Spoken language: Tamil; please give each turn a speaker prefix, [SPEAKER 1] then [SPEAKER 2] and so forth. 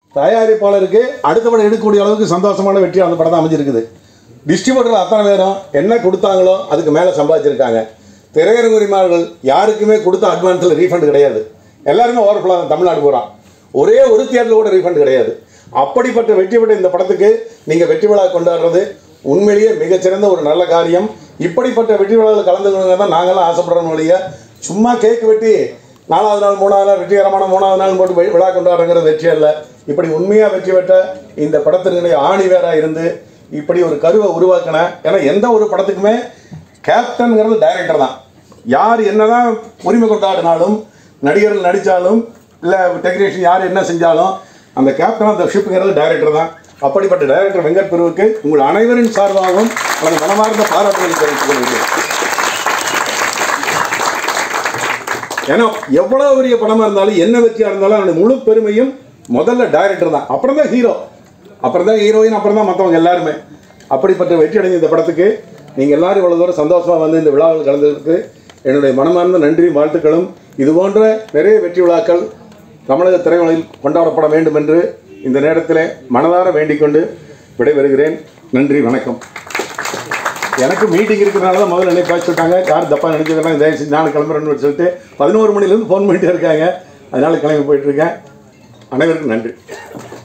[SPEAKER 1] தயாரிப்பாளருக்கு அடுத்த படம் எடுக்கக்கூடிய அளவுக்கு சந்தோஷமான வெற்றி அந்த படம் தான் அமைஞ்சிருக்குது டிஸ்ட்ரிபியூட்டர் அத்தனை பேரும் என்ன கொடுத்தாங்களோ அதுக்கு மேலே சம்பாதிச்சிருக்காங்க திரையரங்கு உரிமையாளர்கள் யாருக்குமே கொடுத்த அட்வான்ஸில் ரீஃபண்ட் கிடையாது எல்லாருமே ஓவர்ஃபுல்லாக தமிழ்நாடு போகிறான் ஒரே ஒரு தியேட்டரில் கூட ரீஃபண்ட் கிடையாது அப்படிப்பட்ட வெற்றி பெற்ற இந்த படத்துக்கு நீங்கள் வெற்றி விழா கொண்டாடுறது உண்மையிலேயே மிகச்சிறந்த ஒரு நல்ல காரியம் இப்படிப்பட்ட வெற்றி விழாவில் கலந்துக்கணுங்க தான் நாங்களாம் ஆசைப்படுறோம் வழிய சும்மா கேக் வெட்டி நாலாவது நாள் மூணாவது நாள் வெற்றிகரமான மூணாவது நாள் போட்டு வி- விழா கொண்டாடுங்கிற வெற்றி அல்ல இப்படி உண்மையாக வெற்றி பெற்ற இந்த படத்தினுடைய ஆணி வேறா இருந்து இப்படி ஒரு கருவை உருவாக்கின ஏன்னா எந்த ஒரு படத்துக்குமே கேப்டன்ங்கிறது டைரக்டர் தான் யார் என்னதான் உரிமை கொண்டாடினாலும் நடிகர்கள் நடித்தாலும் இல்லை டெக்னீஷியன் யார் என்ன செஞ்சாலும் அந்த கேப்டன் ஆஃப் த ஷிப்புங்கிறது டைரக்டர் தான் அப்படிப்பட்ட டைரக்டர் வெங்கட் பிரிவுக்கு உங்கள் அனைவரின் சார்பாகவும் எனது மனமார்ந்த பாராட்டுகளை தெரிவித்துக் கொள்கிறேன் ஏன்னா எவ்வளோ பெரிய படமாக இருந்தாலும் என்ன வெற்றியாக இருந்தாலும் அவனுடைய முழு பெருமையும் முதல்ல டைரக்டர் தான் அப்புறம் தான் ஹீரோ அப்புறம் தான் ஹீரோயின் அப்புறம் தான் மற்றவங்க எல்லாருமே அப்படிப்பட்ட வெற்றி அடைந்த இந்த படத்துக்கு நீங்கள் எல்லாரும் இவ்வளோ தூரம் சந்தோஷமாக வந்து இந்த விழாவில் கலந்ததுக்கு என்னுடைய மனமார்ந்த நன்றியும் வாழ்த்துக்களும் இது போன்ற நிறைய வெற்றி விழாக்கள் தமிழக திரையுலகில் கொண்டாடப்பட வேண்டும் என்று இந்த நேரத்தில் மனதார வேண்டிக் கொண்டு விடைபெறுகிறேன் நன்றி வணக்கம் எனக்கு மீட்டிங் இருக்கிறனால தான் முதல்ல என்னை பேச சொல்லிட்டாங்க யார் தப்பாக நினைச்சுக்கிறாங்க தயவு செஞ்சு நானும் கிளம்புறேன்னு சொல்லிட்டு பதினோரு மணிலேருந்து ஃபோன் பண்ணிட்டே இருக்காங்க அதனால கிளம்பி போயிட்டு இருக்கேன் அனைவருக்கும் நன்றி